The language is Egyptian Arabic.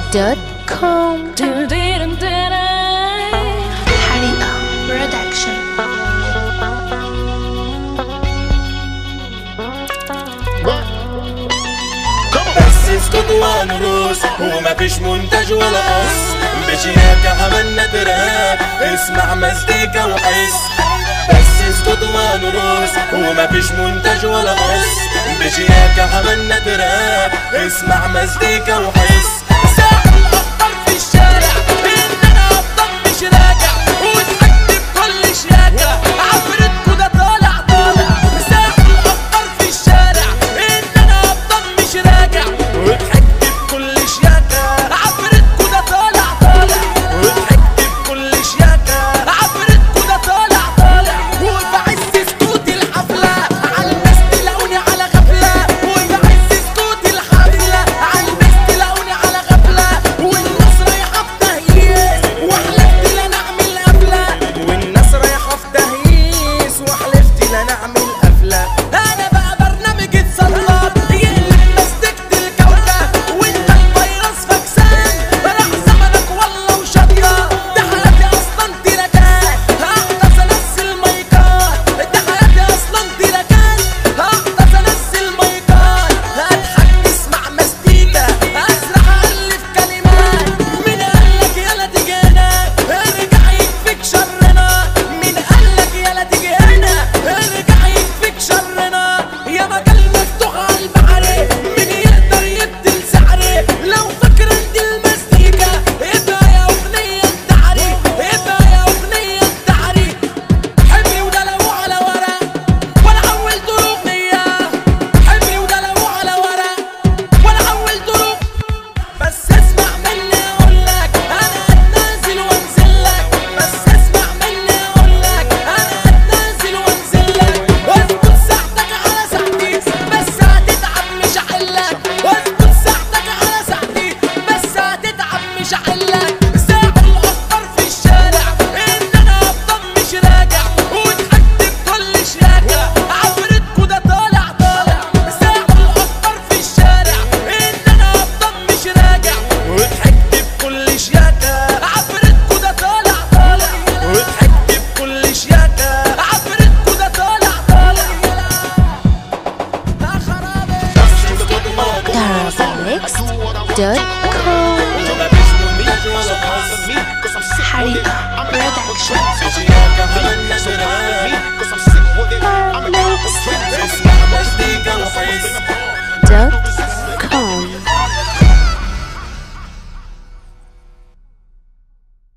www.radiomaria.com حريقة برودكشن بس اسكت ونروس ومفيش منتج ولا قص بشياكة عملنا تراب اسمع مزيكا وحس بس اسكت ونروس ومفيش منتج ولا قص بشياكة عملنا تراب اسمع مزيكا وحس ساعة مطر في الشارع